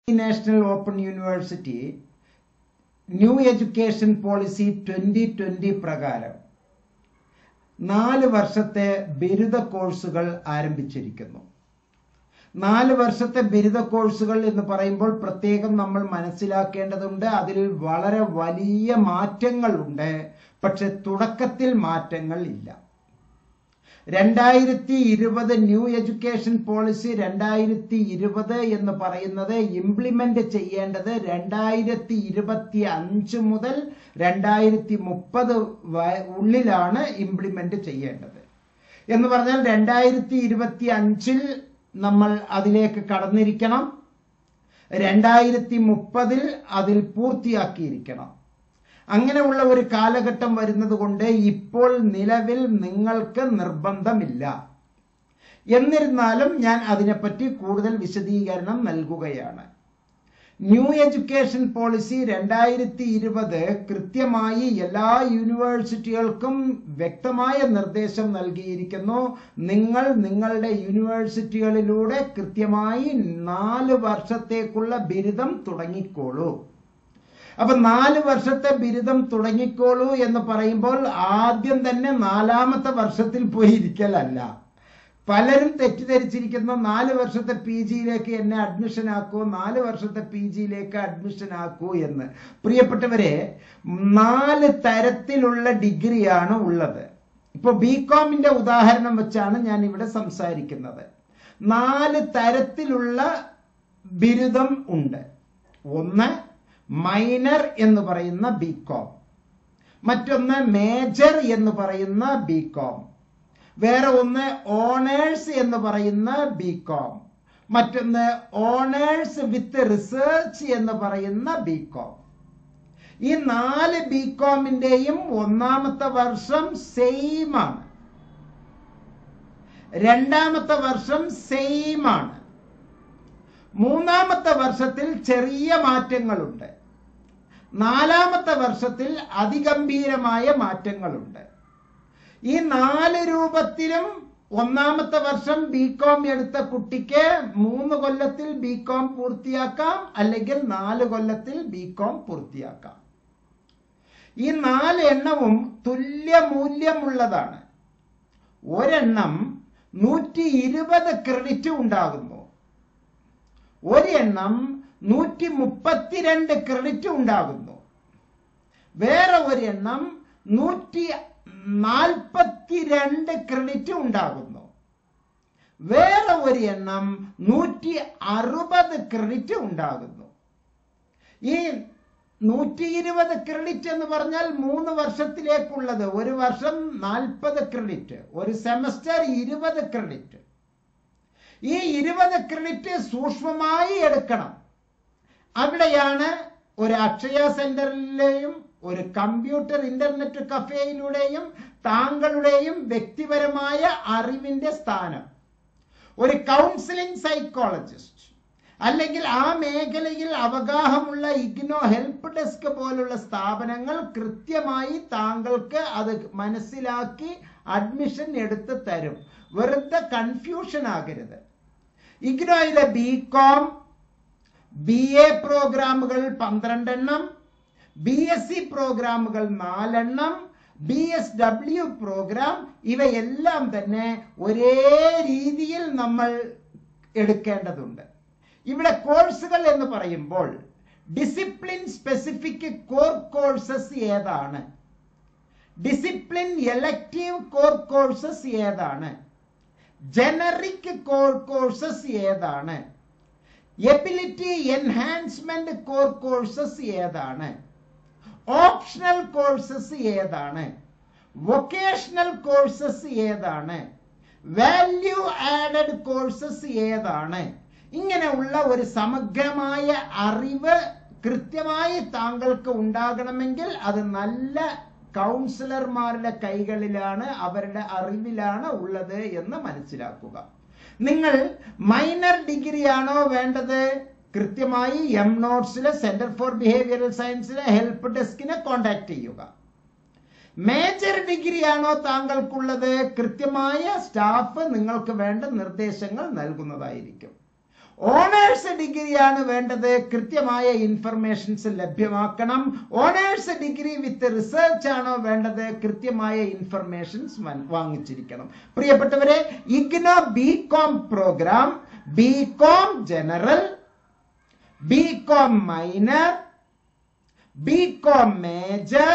national open university new education policy twenty twenty പ്രകാരം നാല് വർഷത്തെ ബിരുദ കോഴ്സുകൾ ആരംഭിച്ചിരിക്കുന്നു നാല് വർഷത്തെ ബിരുദ കോഴ്സുകൾ എന്ന് പറയുമ്പോൾ പ്രത്യേകം നമ്മൾ മനസ്സിലാക്കേണ്ടതുണ്ട് അതിൽ വളരെ വലിയ മാറ്റങ്ങളുണ്ട് പക്ഷെ തുടക്കത്തിൽ മാറ്റങ്ങൾ ഇല്ല രണ്ടായിരത്തി ഇരുപത് ന്യൂ എഡ്യൂക്കേഷൻ പോളിസി രണ്ടായിരത്തി ഇരുപത് എന്ന് പറയുന്നത് ഇംപ്ലിമെന്റ് ചെയ്യേണ്ടത് രണ്ടായിരത്തി ഇരുപത്തി അഞ്ച് മുതൽ രണ്ടായിരത്തി മുപ്പത് ഉള്ളിലാണ് ഇംപ്ലിമെന്റ് ചെയ്യേണ്ടത് എന്ന് പറഞ്ഞാൽ രണ്ടായിരത്തി ഇരുപത്തി അഞ്ചിൽ നമ്മൾ അതിലേക്ക് കടന്നിരിക്കണം രണ്ടായിരത്തി മുപ്പതിൽ അതിൽ പൂർത്തിയാക്കിയിരിക്കണം അങ്ങനെയുള്ള ഒരു കാലഘട്ടം വരുന്നത് കൊണ്ട് ഇപ്പോൾ നിലവിൽ നിങ്ങൾക്ക് നിർബന്ധമില്ല എന്നിരുന്നാലും ഞാൻ അതിനെപ്പറ്റി കൂടുതൽ വിശദീകരണം നൽകുകയാണ് ന്യൂ എഡ്യൂക്കേഷൻ പോളിസി രണ്ടായിരത്തി ഇരുപത് കൃത്യമായി എല്ലാ യൂണിവേഴ്സിറ്റികൾക്കും വ്യക്തമായ നിർദ്ദേശം നൽകിയിരിക്കുന്നു നിങ്ങൾ നിങ്ങളുടെ യൂണിവേഴ്സിറ്റികളിലൂടെ കൃത്യമായി നാല് വർഷത്തേക്കുള്ള ബിരുദം തുടങ്ങിക്കോളൂ അപ്പൊ നാല് വർഷത്തെ ബിരുദം തുടങ്ങിക്കോളൂ എന്ന് പറയുമ്പോൾ ആദ്യം തന്നെ നാലാമത്തെ വർഷത്തിൽ പോയി ഇരിക്കലല്ല പലരും തെറ്റിദ്ധരിച്ചിരിക്കുന്ന നാല് വർഷത്തെ പി ജിയിലേക്ക് എന്നെ അഡ്മിഷൻ ആക്കൂ നാല് വർഷത്തെ പി ജിയിലേക്ക് അഡ്മിഷൻ ആക്കൂ എന്ന് പ്രിയപ്പെട്ടവരെ നാല് തരത്തിലുള്ള ഡിഗ്രിയാണ് ഉള്ളത് ഇപ്പൊ ബി കോമിന്റെ ഉദാഹരണം വെച്ചാണ് ഞാൻ ഇവിടെ സംസാരിക്കുന്നത് നാല് തരത്തിലുള്ള ബിരുദം ഉണ്ട് ഒന്ന് മൈനർ എന്ന് പറയുന്ന ബി കോം മറ്റൊന്ന് മേജർ എന്ന് പറയുന്ന ബി കോം വേറെ ഒന്ന് ഓണേഴ്സ് എന്ന് പറയുന്ന ബി കോം മറ്റൊന്ന് ഓണേഴ്സ് വിത്ത് റിസർച്ച് എന്ന് പറയുന്ന ബി കോം ഈ നാല് ബി കോമിന്റെയും ഒന്നാമത്തെ വർഷം സെയിം ആണ് രണ്ടാമത്തെ വർഷം സെയിം ആണ് മൂന്നാമത്തെ വർഷത്തിൽ ചെറിയ മാറ്റങ്ങളുണ്ട് നാലാമത്തെ വർഷത്തിൽ അതിഗംഭീരമായ മാറ്റങ്ങളുണ്ട് ഈ നാല് രൂപത്തിലും ഒന്നാമത്തെ വർഷം ബി കോം എടുത്ത കുട്ടിക്ക് മൂന്ന് കൊല്ലത്തിൽ ബി കോം പൂർത്തിയാക്കാം അല്ലെങ്കിൽ നാല് കൊല്ലത്തിൽ ബി കോം പൂർത്തിയാക്കാം ഈ നാല് എണ്ണവും തുല്യ മൂല്യമുള്ളതാണ് ഒരെണ്ണം നൂറ്റി ഇരുപത് ക്രെഡിറ്റ് ഉണ്ടാകുന്നു ഒരെണ്ണം നൂറ്റി മുപ്പത്തിരണ്ട് ക്രെഡിറ്റ് ഉണ്ടാകുന്നു വേറെ ഒരെണ്ണം നൂറ്റി നാൽപ്പത്തിരണ്ട് ക്രെഡിറ്റ് ഉണ്ടാകുന്നു വേറെ ഒരു എണ്ണം നൂറ്റി അറുപത് ക്രെഡിറ്റ് ഉണ്ടാകുന്നു ഈ നൂറ്റി ഇരുപത് ക്രെഡിറ്റ് എന്ന് പറഞ്ഞാൽ മൂന്ന് വർഷത്തിലേക്കുള്ളത് ഒരു വർഷം നാൽപ്പത് ക്രെഡിറ്റ് ഒരു സെമസ്റ്റർ ഇരുപത് ക്രെഡിറ്റ് ഈ ഇരുപത് ക്രെഡിറ്റ് സൂക്ഷ്മമായി എടുക്കണം അവിടെയാണ് ഒരു അക്ഷയ സെന്ററിലെയും ഒരു കമ്പ്യൂട്ടർ ഇന്റർനെറ്റ് കഫേയിലൂടെയും താങ്കളുടെയും വ്യക്തിപരമായ അറിവിന്റെ സ്ഥാനം ഒരു കൗൺസിലിംഗ് സൈക്കോളജിസ്റ്റ് അല്ലെങ്കിൽ ആ മേഖലയിൽ അവഗാഹമുള്ള ഇഗ്നോ ഹെൽപ്പ് ഡെസ്ക് പോലുള്ള സ്ഥാപനങ്ങൾ കൃത്യമായി താങ്കൾക്ക് അത് മനസ്സിലാക്കി അഡ്മിഷൻ എടുത്ത് തരും വെറുതെ കൺഫ്യൂഷൻ ആകരുത് ഇഗ്നോയിലെ ബി കോം ബി എ പ്രോഗ്രാമുകൾ പന്ത്രണ്ടെണ്ണം ബി എസ് സി പ്രോഗ്രാമുകൾ നാലെണ്ണം ബി എസ് ഡബ്ല്യു പ്രോഗ്രാം ഇവയെല്ലാം തന്നെ ഒരേ രീതിയിൽ നമ്മൾ എടുക്കേണ്ടതുണ്ട് ഇവിടെ കോഴ്സുകൾ എന്ന് പറയുമ്പോൾ ഡിസിപ്ലിൻ സ്പെസിഫിക് കോർ കോഴ്സസ് ഏതാണ് ഡിസിപ്ലിൻ എലക്റ്റീവ് കോർ കോഴ്സസ് ഏതാണ് ജനറിക് കോർ കോഴ്സസ് ഏതാണ് എബിലിറ്റി എൻഹാൻസ്മെന്റ് കോർ കോഴ്സസ് ഏതാണ് ഓപ്ഷണൽ കോഴ്സസ് ഏതാണ് വൊക്കേഷണൽ കോഴ്സസ് ഏതാണ് വാല്യൂ ആഡഡ് കോഴ്സസ് ഏതാണ് ഇങ്ങനെയുള്ള ഒരു സമഗ്രമായ അറിവ് കൃത്യമായി താങ്കൾക്ക് ഉണ്ടാകണമെങ്കിൽ അത് നല്ല കൗൺസിലർമാരുടെ കൈകളിലാണ് അവരുടെ അറിവിലാണ് ഉള്ളത് എന്ന് മനസ്സിലാക്കുക നിങ്ങൾ മൈനർ ഡിഗ്രി ആണോ വേണ്ടത് കൃത്യമായി എം നോട്ട്സിലെ സെന്റർ ഫോർ ബിഹേവിയറൽ സയൻസിലെ ഹെൽപ്പ് ഡെസ്കിനെ കോണ്ടാക്ട് ചെയ്യുക മേജർ ഡിഗ്രി ആണോ താങ്കൾക്കുള്ളത് കൃത്യമായ സ്റ്റാഫ് നിങ്ങൾക്ക് വേണ്ട നിർദ്ദേശങ്ങൾ നൽകുന്നതായിരിക്കും ഓണേഴ്സ് ഡിഗ്രിയാണ് വേണ്ടത് കൃത്യമായ ഇൻഫർമേഷൻസ് ലഭ്യമാക്കണം ഓണേഴ്സ് ഡിഗ്രി വിത്ത് റിസർച്ച് ആണോ വേണ്ടത് കൃത്യമായ ഇൻഫർമേഷൻസ് വാങ്ങിച്ചിരിക്കണം പ്രിയപ്പെട്ടവരെ IGNOU B com programme B com general B com minor B com major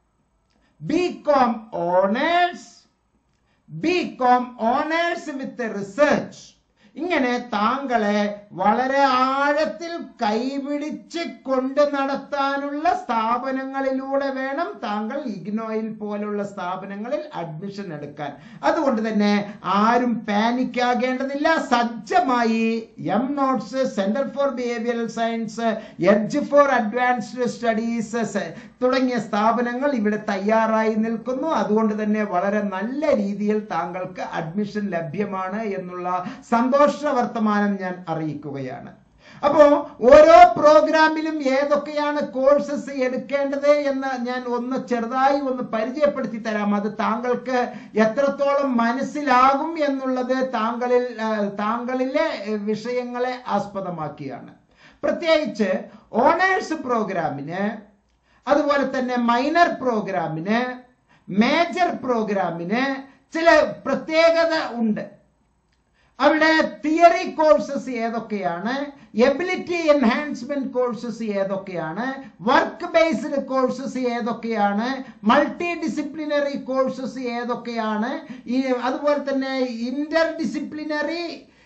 B com honours B com honours with research ഇങ്ങനെ താങ്കളെ വളരെ ആഴത്തിൽ കൈപിടിച്ച് കൊണ്ട് നടത്താനുള്ള സ്ഥാപനങ്ങളിലൂടെ വേണം താങ്കൾ ഇഗ്നോയിൽ പോലുള്ള സ്ഥാപനങ്ങളിൽ അഡ്മിഷൻ എടുക്കാൻ അതുകൊണ്ട് തന്നെ ആരും പാനിക് ആകേണ്ടതില്ല സജ്ജമായി M notes centre for behavioural science edge for advanced studies തുടങ്ങിയ സ്ഥാപനങ്ങൾ ഇവിടെ തയ്യാറായി നിൽക്കുന്നു അതുകൊണ്ട് തന്നെ വളരെ നല്ല രീതിയിൽ താങ്കൾക്ക് അഡ്മിഷൻ ലഭ്യമാണ് എന്നുള്ള സന്തോഷ വർത്തമാനം ഞാൻ അറിയിക്കുകയാണ് അപ്പോ ഓരോ പ്രോഗ്രാമിലും ഏതൊക്കെയാണ് കോഴ്സസ് എടുക്കേണ്ടത് എന്ന് ഞാൻ ഒന്ന് ചെറുതായി ഒന്ന് പരിചയപ്പെടുത്തി തരാം അത് താങ്കൾക്ക് എത്രത്തോളം മനസ്സിലാകും എന്നുള്ളത് താങ്കളിൽ ആ, താങ്കളിലെ ഏ, വിഷയങ്ങളെ ആസ്പദമാക്കിയാണ് പ്രത്യേകിച്ച് ഓണേഴ്സ് പ്രോഗ്രാമിന് അതുപോലെ തന്നെ മൈനർ പ്രോഗ്രാമിന് മേജർ പ്രോഗ്രാമിന് ചില പ്രത്യേകത ഉണ്ട് അവിടെ തിയറി കോഴ്സസ് ഏതൊക്കെയാണ് എബിലിറ്റി എൻഹാൻസ്മെന്റ് കോഴ്സസ് ഏതൊക്കെയാണ് വർക്ക് ബേസ്ഡ് കോഴ്സസ് ഏതൊക്കെയാണ് മൾട്ടി ഡിസിപ്ലിനറി കോഴ്സസ് ഏതൊക്കെയാണ് ഈ അതുപോലെ തന്നെ inter disciplinary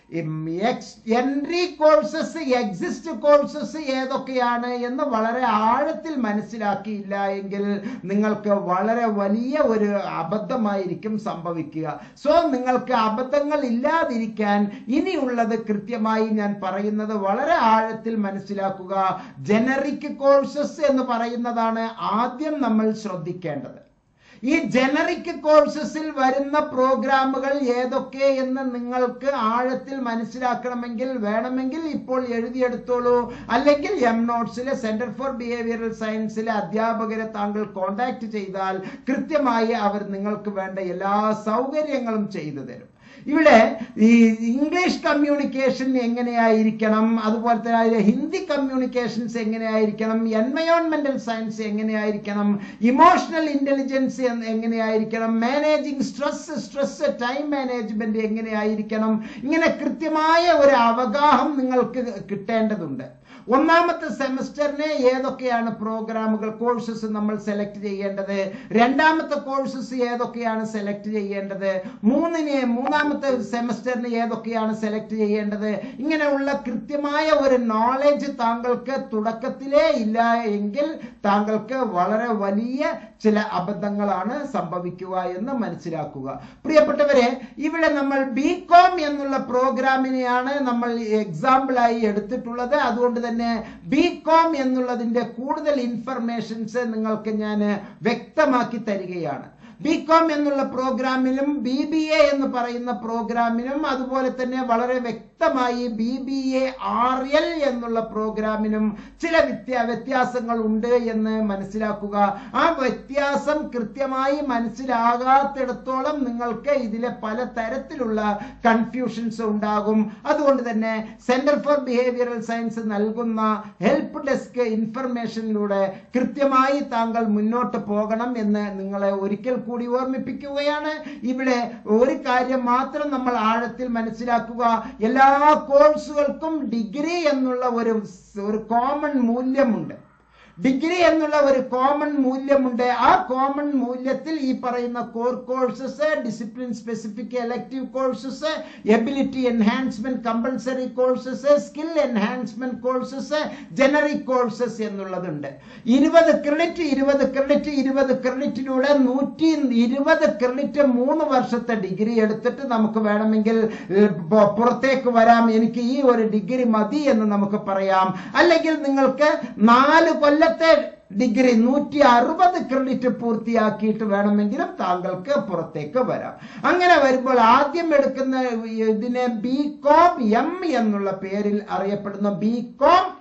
entry courses exit courses ഏതൊക്കെയാണ് എന്ന് വളരെ ആഴത്തിൽ മനസ്സിലാക്കിയില്ല എങ്കിൽ നിങ്ങൾക്ക് വളരെ വലിയ ഒരു അബദ്ധമായിരിക്കും സംഭവിക്കുക സോ നിങ്ങൾക്ക് അബദ്ധങ്ങൾ ഇല്ലാതിരിക്കാൻ ഇനിയുള്ളത് കൃത്യമായി ഞാൻ പറയുന്നത് വളരെ ആഴത്തിൽ മനസ്സിലാക്കുക ജനറിക് കോഴ്സസ് എന്ന് പറയുന്നതാണ് ആദ്യം നമ്മൾ ശ്രദ്ധിക്കേണ്ടത് ഈ ജനറിക് കോഴ്സസിൽ വരുന്ന പ്രോഗ്രാമുകൾ ഏതൊക്കെ എന്ന് നിങ്ങൾക്ക് ആഴത്തിൽ മനസ്സിലാക്കണമെങ്കിൽ വേണമെങ്കിൽ ഇപ്പോൾ എഴുതിയെടുത്തോളൂ അല്ലെങ്കിൽ എം നോട്ട്സിലെ സെന്റർ ഫോർ ബിഹേവിയറൽ സയൻസിലെ അധ്യാപകരെ താങ്കൾ കോണ്ടാക്ട് ചെയ്താൽ കൃത്യമായി അവർ നിങ്ങൾക്ക് വേണ്ട എല്ലാ സൗകര്യങ്ങളും ചെയ്തു തരും ഇവിടെ ഈ ഇംഗ്ലീഷ് കമ്മ്യൂണിക്കേഷൻ എങ്ങനെയായിരിക്കണം അതുപോലെ തന്നെ അതിലെ ഹിന്ദി കമ്മ്യൂണിക്കേഷൻസ് എങ്ങനെയായിരിക്കണം എൻവയോൺമെന്റൽ സയൻസ് എങ്ങനെയായിരിക്കണം ഇമോഷണൽ ഇന്റലിജൻസ് എങ്ങനെയായിരിക്കണം managing stress stress time management എങ്ങനെയായിരിക്കണം ഇങ്ങനെ കൃത്യമായ ഒരു അവഗാഹം നിങ്ങൾക്ക് കിട്ടേണ്ടതുണ്ട് ഒന്നാമത്തെ സെമസ്റ്ററിന് ഏതൊക്കെയാണ് പ്രോഗ്രാമുകൾ കോഴ്സസ് നമ്മൾ സെലക്ട് ചെയ്യേണ്ടത് രണ്ടാമത്തെ കോഴ്സസ് ഏതൊക്കെയാണ് സെലക്ട് ചെയ്യേണ്ടത് മൂന്നിന് മൂന്നാമത്തെ സെമസ്റ്ററിന് ഏതൊക്കെയാണ് സെലക്ട് ചെയ്യേണ്ടത് ഇങ്ങനെയുള്ള കൃത്യമായ ഒരു നോളജ് താങ്കൾക്ക് തുടക്കത്തിലേ ഇല്ല എങ്കിൽ താങ്കൾക്ക് വളരെ വലിയ ചില അബദ്ധങ്ങളാണ് സംഭവിക്കുക എന്ന് മനസ്സിലാക്കുക പ്രിയപ്പെട്ടവരെ ഇവിടെ നമ്മൾ ബി കോം എന്നുള്ള പ്രോഗ്രാമിനെയാണ് നമ്മൾ എക്സാമ്പിളായി എടുത്തിട്ടുള്ളത് അതുകൊണ്ട് തന്നെ ബി കോം എന്നുള്ളതിന്റെ കൂടുതൽ ഇൻഫർമേഷൻസ് നിങ്ങൾക്ക് ഞാൻ വ്യക്തമാക്കി തരികയാണ് ബി കോം എന്നുള്ള പ്രോഗ്രാമിലും ബി ബി എ എന്ന് പറയുന്ന പ്രോഗ്രാമിനും അതുപോലെ തന്നെ വളരെ വ്യക്തമായി B B A R L എന്നുള്ള പ്രോഗ്രാമിനും ചില വ്യത്യാ വ്യത്യാസങ്ങൾ ഉണ്ട് എന്ന് മനസ്സിലാക്കുക ആ വ്യത്യാസം കൃത്യമായി മനസ്സിലാകാത്തിടത്തോളം നിങ്ങൾക്ക് ഇതിലെ പല തരത്തിലുള്ള കൺഫ്യൂഷൻസ് ഉണ്ടാകും അതുകൊണ്ട് തന്നെ സെന്റർ ഫോർ ബിഹേവിയറൽ സയൻസ് നൽകുന്ന ഹെൽപ്പ് ഡെസ്ക് ഇൻഫർമേഷനിലൂടെ കൃത്യമായി താങ്കൾ മുന്നോട്ട് പോകണം എന്ന് നിങ്ങളെ ഒരിക്കൽ കൂടി ഓർമ്മിപ്പിക്കുകയാണ് ഇവിടെ ഒരു കാര്യം മാത്രം നമ്മൾ ആഴത്തിൽ മനസ്സിലാക്കുക എല്ലാ കോഴ്സുകൾക്കും ഡിഗ്രി എന്നുള്ള ഒരു ഒരു കോമൺ മൂല്യമുണ്ട് ഡിഗ്രി എന്നുള്ള ഒരു കോമൺ മൂല്യമുണ്ട് ആ കോമൺ മൂല്യത്തിൽ ഈ പറയുന്ന core courses discipline specific elective courses ability enhancement compulsory courses skill enhancement courses generic courses എന്നുള്ളതുണ്ട് ഇരുപത് ക്രെഡിറ്റ് ഇരുപത് ക്രെഡിറ്റ് ഇരുപത് ക്രെഡിറ്റിലൂടെ നൂറ്റി ഇരുപത് ക്രെഡിറ്റ് മൂന്ന് വർഷത്തെ ഡിഗ്രി എടുത്തിട്ട് നമുക്ക് വേണമെങ്കിൽ ഏഹ്, പു- പുറത്തേക്ക് വരാം എനിക്ക് ഈ ഒരു ഡിഗ്രി മതി എന്ന് നമുക്ക് പറയാം അല്ലെങ്കിൽ നിങ്ങൾക്ക് നാല് കൊല്ലത്തെ ഡിഗ്രി നൂറ്റി അറുപത് ക്രെഡിറ്റ് പൂർത്തിയാക്കിയിട്ട് വേണമെങ്കിലും താങ്കൾക്ക് പുറത്തേക്ക് വരാം അങ്ങനെ വരുമ്പോൾ ആദ്യം എടുക്കുന്ന ഇതിനെ ബി കോം എം എന്നുള്ള പേരിൽ അറിയപ്പെടുന്ന ബി കോം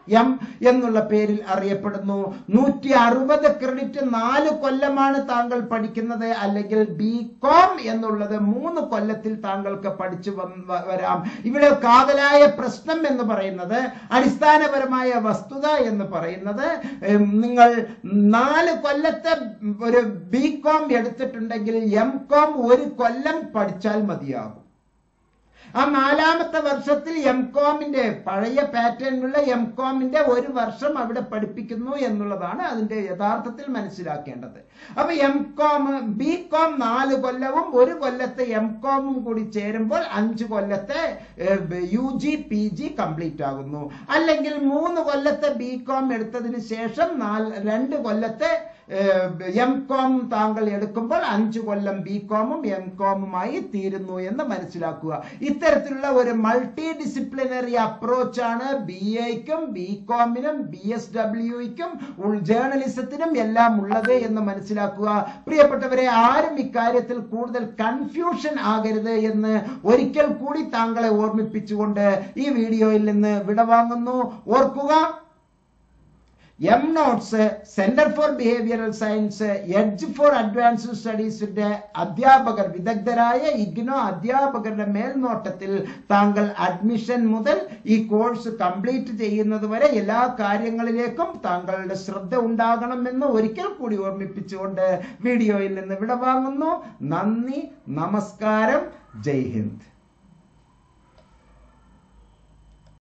എം എന്നുള്ള പേരിൽ അറിയപ്പെടുന്നു നൂറ്റി അറുപത് ക്രെഡിറ്റ് നാല് കൊല്ലമാണ് താങ്കൾ പഠിക്കുന്നത് അല്ലെങ്കിൽ ബി കോം എന്നുള്ളത് മൂന്ന് കൊല്ലത്തിൽ താങ്കൾക്ക് പഠിച്ചു വന്ന് വരാം ഇവിടെ കാതലായ പ്രശ്നം എന്ന് പറയുന്നത് അടിസ്ഥാനപരമായ വസ്തുത എന്ന് പറയുന്നത് ഉം, നിങ്ങൾ നാല് കൊല്ലത്തെ ഒരു ബി കോം എടുത്തിട്ടുണ്ടെങ്കിൽ എം കോം ഒരു കൊല്ലം പഠിച്ചാൽ മതിയാകും ആ നാലാമത്തെ വർഷത്തിൽ എം കോമിന്റെ പഴയ പാറ്റേണിലുള്ള എം കോമിന്റെ ഒരു വർഷം അവിടെ പഠിപ്പിക്കുന്നു എന്നുള്ളതാണ് അതിന്റെ യഥാർത്ഥത്തിൽ മനസ്സിലാക്കേണ്ടത് അപ്പൊ എം കോം ബി കോം നാല് കൊല്ലവും ഒരു കൊല്ലത്തെ എം കോമും കൂടി ചേരുമ്പോൾ അഞ്ച് കൊല്ലത്തെ U G P G complete ആകുന്നു അല്ലെങ്കിൽ മൂന്ന് കൊല്ലത്തെ ബി കോം എടുത്തതിന് ശേഷം നാല് രണ്ട് കൊല്ലത്തെ എം കോം താങ്കൾ എടുക്കുമ്പോൾ അഞ്ചു കൊല്ലം ബി കോമും എം കോമുമായി തീരുന്നു എന്ന് മനസ്സിലാക്കുക ഇത്തരത്തിലുള്ള ഒരു മൾട്ടി ഡിസിപ്ലിനറി അപ്രോച്ചാണ് ബി എക്കും ബി കോമിനും ബി എസ് ഡബ്ല്യുക്കും ജേർണലിസത്തിനും എല്ലാം ഉള്ളത് എന്ന് മനസ്സിലാക്കുക പ്രിയപ്പെട്ടവരെ ആരും ഇക്കാര്യത്തിൽ കൂടുതൽ കൺഫ്യൂഷൻ ആകരുത് എന്ന് ഒരിക്കൽ കൂടി താങ്കളെ ഓർമ്മിപ്പിച്ചുകൊണ്ട് ഈ വീഡിയോയിൽ നിന്ന് വിടവാങ്ങുന്നു ഓർക്കുക M notes centre for behavioural science edge for advanced സ്റ്റഡീസിന്റെ അധ്യാപകർ വിദഗ്ധരായ ഇഗ്നോ അധ്യാപകരുടെ മേൽനോട്ടത്തിൽ താങ്കൾ അഡ്മിഷൻ മുതൽ ഈ കോഴ്സ് കംപ്ലീറ്റ് ചെയ്യുന്നത് വരെ എല്ലാ കാര്യങ്ങളിലേക്കും താങ്കളുടെ ശ്രദ്ധ ഉണ്ടാകണമെന്ന് ഒരിക്കൽ കൂടി ഓർമ്മിപ്പിച്ചുകൊണ്ട് വീഡിയോയിൽ നിന്ന് വിടവാങ്ങുന്നു നന്ദി നമസ്കാരം ജയ് ഹിന്ദ്